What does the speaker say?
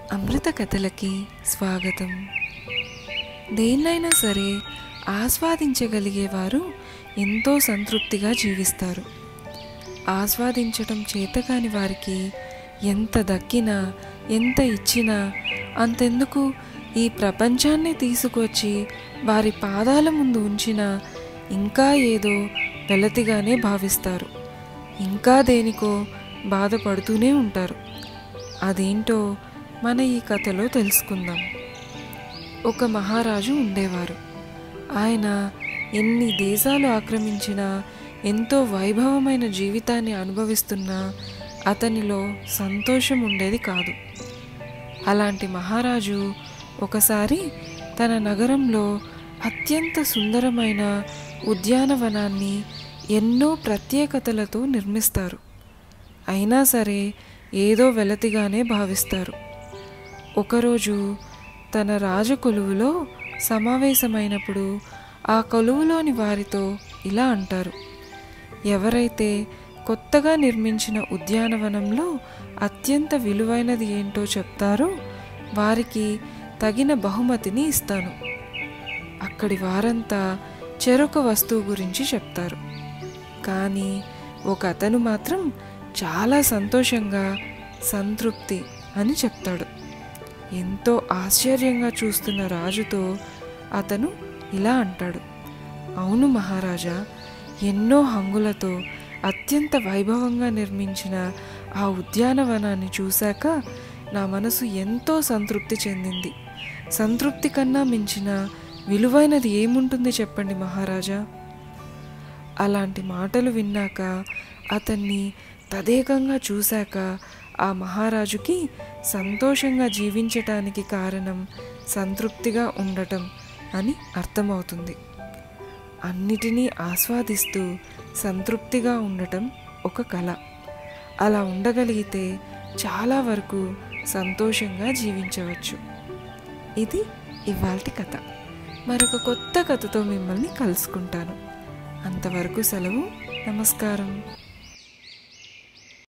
అమృత కథలకి స్వాగతం దేన్నైనా సరే ఆస్వాదించగలిగేవారు ఎంతో సంతృప్తిగా జీవిస్తారు ఆస్వాదించటం చేతకాని వారికి ఎంత దక్కినా ఎంత ఇచ్చినా అంతెందుకు ఈ ప్రపంచాన్ని తీసుకొచ్చి వారి పాదాల ముందు ఉంచినా ఇంకా ఏదో వెలతిగానే భావిస్తారు ఇంకా దేనికో బాధపడుతూనే ఉంటారు అదేంటో మన ఈ కథలో తెలుసుకుందాం ఒక మహారాజు ఉండేవారు ఆయన ఎన్ని దేశాలు ఆక్రమించినా ఎంతో వైభవమైన జీవితాన్ని అనుభవిస్తున్నా అతనిలో సంతోషం ఉండేది కాదు అలాంటి మహారాజు ఒకసారి తన నగరంలో అత్యంత సుందరమైన ఉద్యానవనాన్ని ఎన్నో ప్రత్యేకతలతో నిర్మిస్తారు అయినా సరే ఏదో వెలతిగానే భావిస్తారు ఒకరోజు తన రాజకొలువులో సమావేశమైనప్పుడు ఆ కొలువులోని వారితో ఇలా అంటారు ఎవరైతే కొత్తగా నిర్మించిన ఉద్యానవనంలో అత్యంత విలువైనది ఏంటో చెప్తారో వారికి తగిన బహుమతిని ఇస్తాను అక్కడి వారంతా చెరొక వస్తువు గురించి చెప్తారు కానీ ఒక అతను మాత్రం చాలా సంతోషంగా సంతృప్తి అని చెప్తాడు ఎంతో ఆశ్చర్యంగా చూస్తున్న రాజుతో అతను ఇలా అంటాడు అవును మహారాజా ఎన్నో హంగులతో అత్యంత వైభవంగా నిర్మించిన ఆ ఉద్యానవనాన్ని చూశాక నా మనసు ఎంతో సంతృప్తి చెందింది సంతృప్తి కన్నా మించిన విలువైనది ఏముంటుంది చెప్పండి మహారాజా అలాంటి మాటలు విన్నాక అతన్ని తదేకంగా చూశాక ఆ మహారాజుకి సంతోషంగా జీవించటానికి కారణం సంతృప్తిగా ఉండటం అని అర్థమవుతుంది అన్నిటినీ ఆస్వాదిస్తూ సంతృప్తిగా ఉండటం ఒక కళ అలా ఉండగలిగితే చాలా వరకు సంతోషంగా జీవించవచ్చు ఇది ఇవాల్టి కథ మరొక కొత్త కథతో మిమ్మల్ని కలుసుకుంటాను అంతవరకు సెలవు నమస్కారం